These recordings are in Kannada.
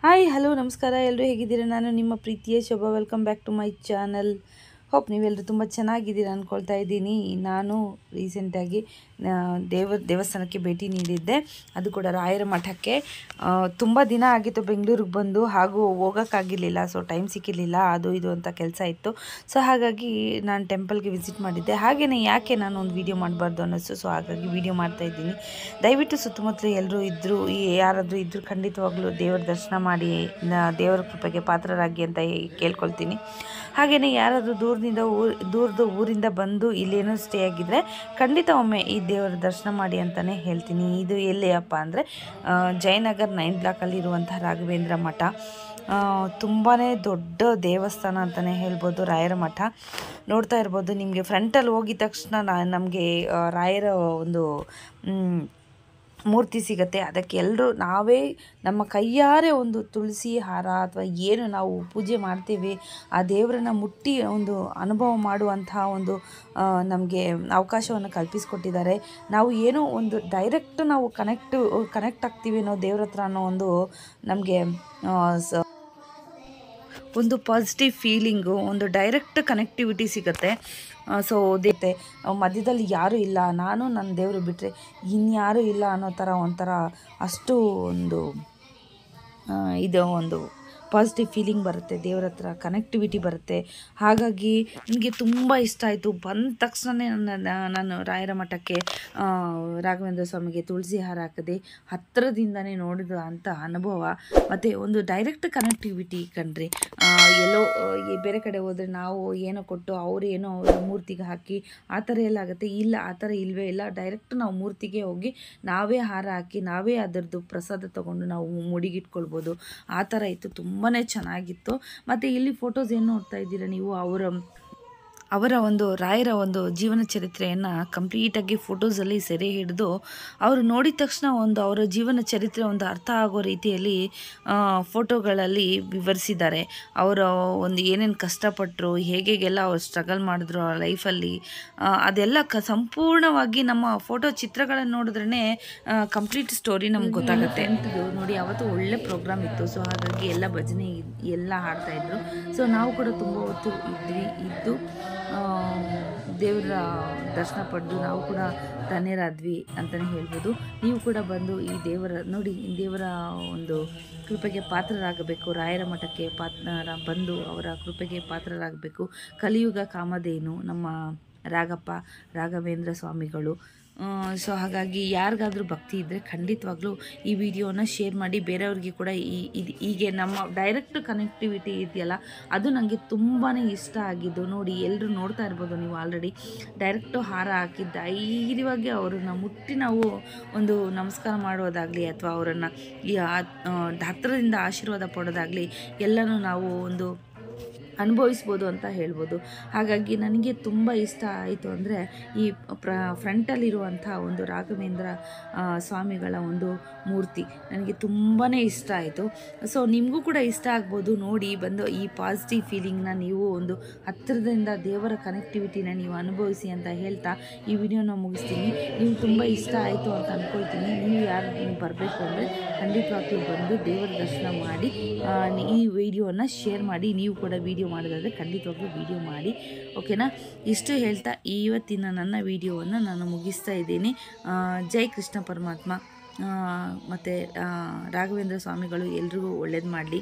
ಹಾಯ್ ಹಲೋ ನಮಸ್ಕಾರ ಎಲ್ಲರೂ ಹೇಗಿದ್ದೀರಾ ನಾನು ನಿಮ್ಮ ಪ್ರೀತಿಯ Shobha welcome back to my channel hope ನೀವೆಲ್ಲರೂ ತುಂಬ ಚೆನ್ನಾಗಿದ್ದೀರಾ ಅಂದ್ಕೊಳ್ತಾ ಇದ್ದೀನಿ ನಾನು ರೀಸೆಂಟಾಗಿ ದೇವ ದೇವಸ್ಥಾನಕ್ಕೆ ಭೇಟಿ ನೀಡಿದ್ದೆ ಅದು ಕೂಡ ರಾಯರ ಮಠಕ್ಕೆ ತುಂಬ ದಿನ ಆಗಿತ್ತು ಬೆಂಗಳೂರಿಗೆ ಬಂದು ಹಾಗೂ ಹೋಗೋಕ್ಕಾಗಿರಲಿಲ್ಲ ಸೊ ಟೈಮ್ ಸಿಕ್ಕಿರಲಿಲ್ಲ ಅದು ಇದು ಅಂತ ಕೆಲಸ ಇತ್ತು ಸೊ ಹಾಗಾಗಿ ನಾನು ಟೆಂಪಲ್ಗೆ ವಿಸಿಟ್ ಮಾಡಿದ್ದೆ ಹಾಗೆಯೇ ಯಾಕೆ ನಾನು ಒಂದು ವಿಡಿಯೋ ಮಾಡಬಾರ್ದು ಅನ್ನಿಸ್ತು ಸೊ ಹಾಗಾಗಿ ವಿಡಿಯೋ ಮಾಡ್ತಾ ಇದ್ದೀನಿ ದಯವಿಟ್ಟು ಸುತ್ತಮುತ್ತಲು ಎಲ್ಲರೂ ಇದ್ದರು ಈ ಯಾರಾದರೂ ಇದ್ದರೂ ಖಂಡಿತವಾಗ್ಲೂ ದೇವರ ದರ್ಶನ ಮಾಡಿ ನ- ದೇವರ ಕೃಪೆಗೆ ಪಾತ್ರರಾಗಿ ಅಂತ ಹೇ- ಕೇಳ್ಕೊಳ್ತೀನಿ ಹಾಗೆಯೇ ಯಾರಾದರೂ ದೂರದಿಂದ ಊರು ದೂರದ ಊರಿಂದ ಬಂದು ಇಲ್ಲೇನೋ ಸ್ಟೇ ಆಗಿದ್ರೆ ಖಂಡಿತ ಒಮ್ಮೆ ಈ ದೇವರ ದರ್ಶನ ಮಾಡಿ ಅಂತಲೇ ಹೇಳ್ತೀನಿ ಇದು ಎಲ್ಲಿಯಪ್ಪ ಅಂದರೆ ಜಯನಗರ್ ನೈನ್ ಬ್ಲಾಕಲ್ಲಿರುವಂತಹ ರಾಘವೇಂದ್ರ ಮಠ ತುಂಬಾ ದೊಡ್ಡ ದೇವಸ್ಥಾನ ಅಂತಲೇ ಹೇಳ್ಬೋದು ರಾಯರ ಮಠ ನೋಡ್ತಾ ಇರ್ಬೋದು ನಿಮಗೆ ಫ್ರಂಟಲ್ಲಿ ಹೋಗಿದ ತಕ್ಷಣ ನಮಗೆ ರಾಯರ ಒಂದು ಮ್, ಮೂರ್ತಿ ಸಿಗುತ್ತೆ ಅದಕ್ಕೆ ಎಲ್ಲರೂ ನಾವೇ ನಮ್ಮ ಕೈಯಾರೆ ಒಂದು ತುಳಸಿ ಹಾರ ಅಥವಾ ಏನು ನಾವು ಪೂಜೆ ಮಾಡ್ತೀವಿ ಆ ದೇವರನ್ನ ಮುಟ್ಟಿ ಒಂದು ಅನುಭವ ಮಾಡುವಂತಹ ಒಂದು ನಮಗೆ ಅವಕಾಶವನ್ನು ಕಲ್ಪಿಸಿಕೊಟ್ಟಿದ್ದಾರೆ ನಾವು ಏನೋ ಒಂದು ಡೈರೆಕ್ಟ್ ನಾವು ಕನೆಕ್ಟ್ ಕನೆಕ್ಟ್ ಆಗ್ತೀವಿ ಅನ್ನೋ ದೇವ್ರ ಹತ್ರ ಅನ್ನೋ ಒಂದು ನಮಗೆ ಸ ಒಂದು ಪಾಸಿಟಿವ್ ಫೀಲಿಂಗು ಒಂದು ಡೈರೆಕ್ಟ್ ಕನೆಕ್ಟಿವಿಟಿ ಸಿಗುತ್ತೆ ಸೊ ಅದೇ ಮಧ್ಯದಲ್ಲಿ ಯಾರೂ ಇಲ್ಲ ನಾನು ನನ್ನ ದೇವರು ಬಿಟ್ಟರೆ ಇನ್ಯಾರೂ ಇಲ್ಲ ಅನ್ನೋ ಥರ ಒಂಥರ ಅಷ್ಟು ಒಂದು ಆ, ಇದು ಒಂದು ಪಾಸಿಟಿವ್ ಫೀಲಿಂಗ್ ಬರುತ್ತೆ ದೇವ್ರ ಹತ್ರ ಕನೆಕ್ಟಿವಿಟಿ ಬರುತ್ತೆ ಹಾಗಾಗಿ ನನಗೆ ತುಂಬ ಇಷ್ಟ ಆಯಿತು ಬಂದ ತಕ್ಷಣವೇ ನನ್ನ ನಾನು ರಾಯರ ಮಠಕ್ಕೆ ಆ, ರಾಘವೇಂದ್ರ ಸ್ವಾಮಿಗೆ ತುಳಸಿ ಹಾರ ಹಾಕದೆ ಹತ್ತಿರದಿಂದನೇ ನೋಡಿದ ಅಂಥ ಅನುಭವ ಮತ್ತು ಒಂದು ಡೈರೆಕ್ಟ್ ಕನೆಕ್ಟಿವಿಟಿ ಕಣ್ರಿ ಆ, ಎಲ್ಲೋ ಆ, ಈ ಬೇರೆ ಕಡೆ ಹೋದರೆ ನಾವು ಏನೋ ಕೊಟ್ಟು ಅವ್ರು ಏನೋ ಅವ್ರ ಮೂರ್ತಿಗೆ ಹಾಕಿ ಆ ಥರ ಎಲ್ಲ ಆಗುತ್ತೆ ಇಲ್ಲ ಆ ಥರ ಇಲ್ಲವೇ ಇಲ್ಲ ಡೈರೆಕ್ಟ್ ನಾವು ಮೂರ್ತಿಗೆ ಹೋಗಿ ನಾವೇ ಹಾರ ಹಾಕಿ ನಾವೇ ಅದರದ್ದು ಪ್ರಸಾದ ತಗೊಂಡು ನಾವು ಮುಡಿಗಿಟ್ಕೊಳ್ಬೋದು ಆ ಥರ ಇತ್ತು ತುಂಬಾ ಚೆನ್ನಾಗಿತ್ತು ಮತ್ತು ಇಲ್ಲಿ ಫೋಟೋಸ್ ಏನು ನೋಡ್ತಾ ಇದ್ದೀರಾ ನೀವು ಅವರ ಅವರ ಒಂದು ರಾಯರ ಒಂದು ಜೀವನ ಚರಿತ್ರೆಯನ್ನು ಕಂಪ್ಲೀಟಾಗಿ ಫೋಟೋಸಲ್ಲಿ ಸೆರೆ ಹಿಡಿದು ಅವರು ನೋಡಿದ ತಕ್ಷಣ ಒಂದು ಅವರ ಜೀವನ ಚರಿತ್ರೆ ಒಂದು ಅರ್ಥ ಆಗೋ ರೀತಿಯಲ್ಲಿ ಆ, ಫೋಟೋಗಳಲ್ಲಿ ವಿವರಿಸಿದ್ದಾರೆ ಅವರ ಒಂದು ಏನೇನು ಕಷ್ಟಪಟ್ಟರು ಹೇಗೆಲ್ಲ ಅವ್ರು ಸ್ಟ್ರಗಲ್ ಮಾಡಿದ್ರು ಆ ಲೈಫಲ್ಲಿ ಆ, ಅದೆಲ್ಲ ಕ ಸಂಪೂರ್ಣವಾಗಿ ನಮ್ಮ ಫೋಟೋ ಚಿತ್ರಗಳನ್ನು ನೋಡಿದ್ರೇ ಕಂಪ್ಲೀಟ್ ಸ್ಟೋರಿ ನಮ್ಗೆ ಗೊತ್ತಾಗುತ್ತೆ ನೋಡಿ ಅವತ್ತು ಒಳ್ಳೆ ಪ್ರೋಗ್ರಾಮ್ ಇತ್ತು ಸೊ ಹಾಗಾಗಿ ಎಲ್ಲ ಭಜನೆ ಇದ್- ಎಲ್ಲ ಹಾಡ್ತಾ ಇದ್ರು ಸೊ ನಾವು ಕೂಡ ತುಂಬ ಹೊತ್ತು ಇದ್ವಿ ಇದ್ದು ಆ, ದೇವರ ದರ್ಶನ ಪಡೆದು ನಾವು ಕೂಡ ಧನ್ಯರಾದ್ವಿ ಅಂತಲೇ ಹೇಳ್ಬೋದು ನೀವು ಕೂಡ ಬಂದು ಈ ದೇವರ ನೋಡಿ ಈ ದೇವರ ಒಂದು ಕೃಪೆಗೆ ಪಾತ್ರರಾಗಬೇಕು ರಾಯರ ಮಠಕ್ಕೆ ಪಾತ್ರ ಬಂದು ಅವರ ಕೃಪೆಗೆ ಪಾತ್ರರಾಗಬೇಕು ಕಲಿಯುಗ ಕಾಮಧೇನು ನಮ್ಮ ರಾಗಪ್ಪ ರಾಘವೇಂದ್ರ ಸ್ವಾಮಿಗಳು ಸೊ ಹಾಗಾಗಿ ಯಾರಿಗಾದ್ರೂ ಭಕ್ತಿ ಇದ್ದರೆ ಖಂಡಿತವಾಗ್ಲೂ ಈ ವಿಡಿಯೋನ ಶೇರ್ ಮಾಡಿ ಬೇರೆಯವ್ರಿಗೆ ಕೂಡ ಈ ಇದು ಹೀಗೆ ನಮ್ಮ ಡೈರೆಕ್ಟ್ ಕನೆಕ್ಟಿವಿಟಿ ಇದೆಯಲ್ಲ ಅದು ನನಗೆ ತುಂಬಾ ಇಷ್ಟ ಆಗಿದ್ದು ನೋಡಿ ಎಲ್ಲರೂ ನೋಡ್ತಾ ಇರ್ಬೋದು ನೀವು ಆಲ್ರೆಡಿ ಡೈರೆಕ್ಟು ಹಾರ ಹಾಕಿ ಧೈರ್ಯವಾಗಿ ಅವರನ್ನು ಮುಟ್ಟಿ ನಾವು ಒಂದು ನಮಸ್ಕಾರ ಮಾಡೋದಾಗಲಿ ಅಥವಾ ಅವರನ್ನು ಈ ಆ- ಆ, ಹತ್ತಿರದಿಂದ ಆಶೀರ್ವಾದ ಪಡೋದಾಗಲಿ ಎಲ್ಲನೂ ನಾವು ಒಂದು ಅನುಭವಿಸ್ಬೋದು ಅಂತ ಹೇಳ್ಬೋದು ಹಾಗಾಗಿ ನನಗೆ ತುಂಬ ಇಷ್ಟ ಆಯಿತು ಅಂದರೆ ಈ ಪ್ರ ಫ್ರಂಟಲ್ಲಿರುವಂಥ ಒಂದು ರಾಘವೇಂದ್ರ ಆ, ಸ್ವಾಮಿಗಳ ಒಂದು ಮೂರ್ತಿ ನನಗೆ ತುಂಬಾ ಇಷ್ಟ ಆಯಿತು ಸೊ ನಿಮಗೂ ಕೂಡ ಇಷ್ಟ ಆಗ್ಬೋದು ನೋಡಿ ಬಂದು ಈ ಪಾಸಿಟಿವ್ ಫೀಲಿಂಗ್ನ ನೀವು ಒಂದು ಹತ್ತಿರದಿಂದ ದೇವರ ಕನೆಕ್ಟಿವಿಟಿನ ನೀವು ಅನುಭವಿಸಿ ಅಂತ ಹೇಳ್ತಾ ಈ ವಿಡಿಯೋನ ಮುಗಿಸ್ತೀನಿ ನೀವು ತುಂಬ ಇಷ್ಟ ಆಯಿತು ಅಂತ ಅಂದ್ಕೊಳ್ತೀನಿ ನೀವು ಯಾರು ಬರಬೇಕು ಅಂದರೆ ಖಂಡಿತವಾಗ್ಲೂ ಬಂದು ದೇವರ ದರ್ಶನ ಮಾಡಿ ಆ, ಈ ವಿಡಿಯೋನ ಶೇರ್ ಮಾಡಿ ನೀವು ಕೂಡ ವಿಡಿಯೋ ಮಾಡೋದಾದರೆ ಖಂಡಿತವಾಗ್ಲೂ ವಿಡಿಯೋ ಮಾಡಿ ಓಕೆನಾ ಇಷ್ಟು ಹೇಳ್ತಾ ಇವತ್ತಿನ ನನ್ನ ವಿಡಿಯೋವನ್ನು ನಾನು ಮುಗಿಸ್ತಾ ಇದ್ದೀನಿ ಆ, ಜೈ ಕೃಷ್ಣ ಪರಮಾತ್ಮ ಮತ್ತು ರಾಘವೇಂದ್ರ ಸ್ವಾಮಿಗಳು ಎಲ್ರಿಗೂ ಒಳ್ಳೇದು ಮಾಡಲಿ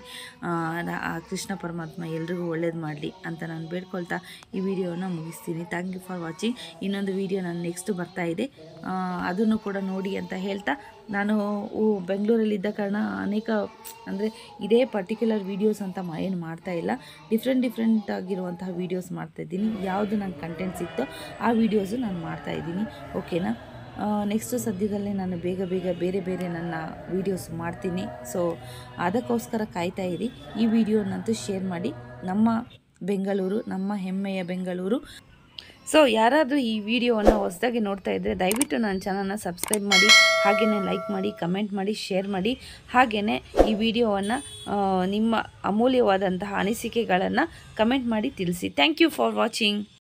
ಕೃಷ್ಣ ಪರಮಾತ್ಮ ಎಲ್ರಿಗೂ ಒಳ್ಳೇದು ಮಾಡಲಿ ಅಂತ ನಾನು ಬೇಡ್ಕೊಳ್ತಾ ಈ ವಿಡಿಯೋನ ಮುಗಿಸ್ತೀನಿ ಥ್ಯಾಂಕ್ ಯು ಫಾರ್ ವಾಚಿಂಗ್ ಇನ್ನೊಂದು ವಿಡಿಯೋ ನಾನು ನೆಕ್ಸ್ಟ್ ಬರ್ತಾ ಇದೆ ಆ, ಅದನ್ನು ಕೂಡ ನೋಡಿ ಅಂತ ಹೇಳ್ತಾ ನಾನು ಊ- ಬೆಂಗಳೂರಲ್ಲಿದ್ದ ಕಾರಣ ಅನೇಕ ಅಂದರೆ ಇದೇ ಪರ್ಟಿಕ್ಯುಲರ್ ವೀಡಿಯೋಸ್ ಅಂತ ಮಾ ಏನು ಮಾಡ್ತಾ ಇಲ್ಲ ಡಿಫ್ರೆಂಟ್ ಡಿಫ್ರೆಂಟ್ ಆಗಿರುವಂತಹ ವೀಡಿಯೋಸ್ ಮಾಡ್ತಾ ಇದ್ದೀನಿ ಯಾವುದು ನಂಗೆ ಕಂಟೆಂಟ್ ಸಿಕ್ತೋ ಆ ವೀಡಿಯೋಸು ನಾನು ಮಾಡ್ತಾ ಇದ್ದೀನಿ ಓಕೆನಾ ನೆಕ್ಸ್ಟು ಸದ್ಯದಲ್ಲೇ ನಾನು ಬೇಗ ಬೇಗ ಬೇರೆ ಬೇರೆ ನನ್ನ ವೀಡಿಯೋಸ್ ಮಾಡ್ತೀನಿ ಸೊ ಅದಕ್ಕೋಸ್ಕರ ಕಾಯ್ತಾ ಇರಿ ಈ ವಿಡಿಯೋನಂತೂ ಶೇರ್ ಮಾಡಿ ನಮ್ಮ ಬೆಂಗಳೂರು ನಮ್ಮ ಹೆಮ್ಮೆಯ ಬೆಂಗಳೂರು ಸೊ ಯಾರಾದರೂ ಈ ವಿಡಿಯೋವನ್ನು ಹೊಸದಾಗಿ ನೋಡ್ತಾ ಇದ್ದರೆ ದಯವಿಟ್ಟು ನನ್ನ ಚಾನಲ್ನ ಸಬ್ಸ್ಕ್ರೈಬ್ ಮಾಡಿ ಹಾಗೆಯೇ ಲೈಕ್ ಮಾಡಿ ಕಮೆಂಟ್ ಮಾಡಿ ಶೇರ್ ಮಾಡಿ ಹಾಗೆಯೇ ಈ ವಿಡಿಯೋವನ್ನು ನಿಮ್ಮ ಅಮೂಲ್ಯವಾದಂತಹ ಅನಿಸಿಕೆಗಳನ್ನು ಕಮೆಂಟ್ ಮಾಡಿ ತಿಳಿಸಿ ಥ್ಯಾಂಕ್ ಯು ಫಾರ್ ವಾಚಿಂಗ್